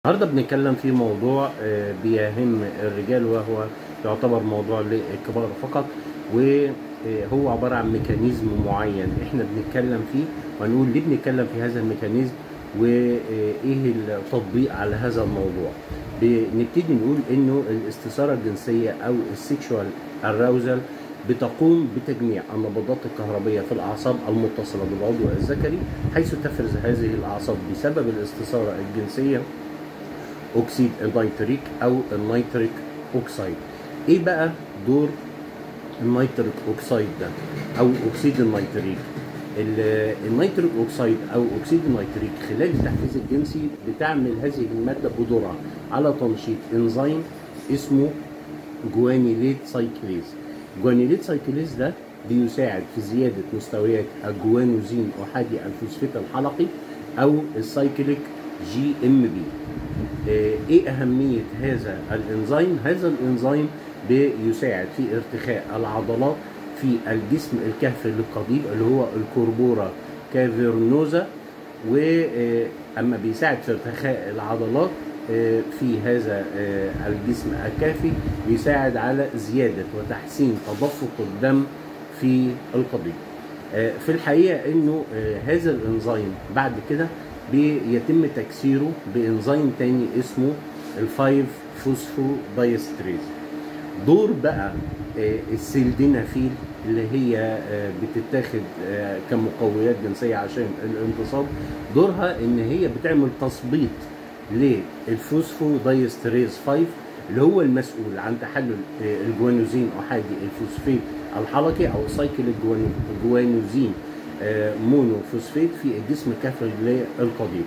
النهارده بنتكلم في موضوع آه، بيهم الرجال وهو يعتبر موضوع للكبار فقط وهو عبارة عن ميكانيزم معين احنا بنتكلم فيه وهنقول ليه بنتكلم في هذا الميكانيزم وايه التطبيق على هذا الموضوع بنبتدي نقول انه الاستثارة الجنسية او السيكشوال اراوزل بتقوم بتجميع النبضات الكهربية في الأعصاب المتصلة بالعضو الذكري حيث تفرز هذه الأعصاب بسبب الاستثارة الجنسية اكسيد النيتريك او النيتريك اوكسيد ايه بقى دور النيتريك اوكسيد ده او اكسيد النيتريك ال- النيتريك اوكسيد او اكسيد النيتريك خلال التحفيز الجنسي بتعمل هذه الماده بدورها على تنشيط انزيم اسمه جوانيليت سايكليز جوانيليت سايكليز ده بيساعد في زياده مستويات الجوانوزين احادي الفوسفات الحلقي او السايكليك جي ام بي آه، ايه اهميه هذا الانزيم هذا الانزيم بيساعد في ارتخاء العضلات في الجسم الكهفي للقضيب اللي هو الكوربورا كافيرنوزا واما بيساعد في ارتخاء العضلات آه، في هذا آه، الجسم الكافي بيساعد على زياده وتحسين تدفق الدم في القضيب آه، في الحقيقه انه آه، هذا الانزيم بعد كده بيتم تكسيره بانزيم تاني اسمه الفايف فوسفودايستريز دور بقى آه، السيلدينافيل اللي هي آه، بتتاخد آه، كمقويات جنسيه عشان الانتصاب دورها ان هي بتعمل تثبيط للفوسفودايستريز 5 اللي هو المسؤول عن تحلل آه، الجوانوزين احادي الفوسفات الحلقي او سايكل الجوانو- الجوانوزين آه، مونوفوسفات في الجسم الكافي للقضيب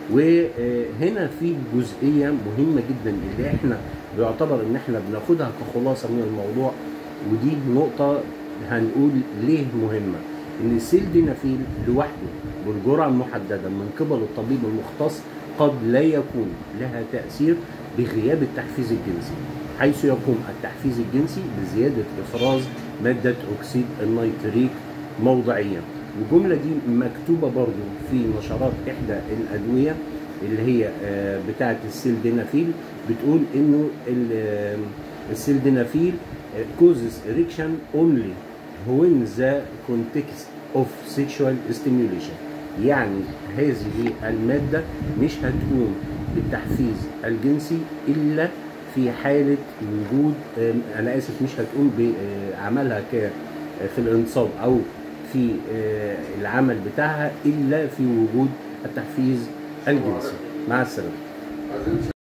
وهنا في جزئيه مهمه جدا اللي احنا بيعتبر ان احنا بناخدها كخلاصه من الموضوع ودي نقطه هنقول ليه مهمه ان السيلدينافيل لوحده بالجرعه المحدده من قبل الطبيب المختص قد لا يكون لها تاثير بغياب التحفيز الجنسي حيث يقوم التحفيز الجنسي بزياده افراز ماده اكسيد النيتريك موضعيا والجمله دي مكتوبه برضو في نشرات احدى الادويه اللي هي آه، بتاعه السيلدينافيل بتقول انه ال- آه، السيلدينافيل causes erection only when the context of sexual stimulation يعني هذه المادة مش هتقوم بالتحفيز الجنسي إلا في حالة وجود آم، أنا آسف مش هتقوم بعملها ك في الانصاب أو في آه، العمل بتاعها إلا في وجود التحفيز الجنسي مع السلامة